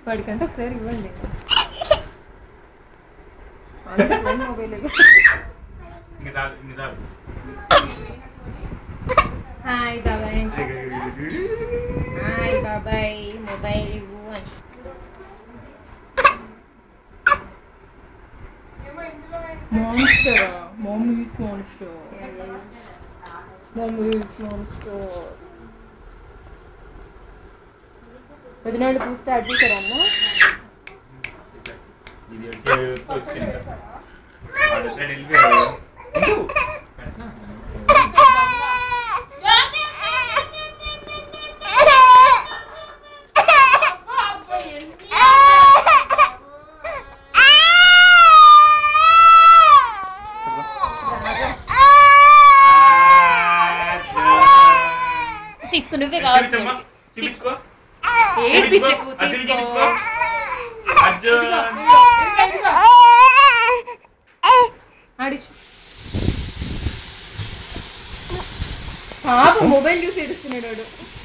వాడికంటే ఒకసారి ఇవ్వండి అందరికీ మొబైల్ ఇంకా చాలు, ఇంకా చాలు. హాయ్ బాబాయ్ హాయ్ బాబాయ్ మొబైల్ ఇవ్వు అని monster mummy is monster mummy is monster వదినాడు పూ స్టార్ట్ చేశారా అన్న ఇది వచ్చి వచ్చింది సార్. వాడు వచ్చాడు, వెళ్ళిపోయాడు. ఉండు. పెట్టనా? తీసుకు నువ్వే చూపించమ్మా. కావాలి చూపించుకో. ఏడ్పించకు అర్జున్ తీసుకో చూపించుకో. అర్జున్. ఆడిచు పాప మొబైల్ చూసి ఏడుస్తున్నాడు వాడు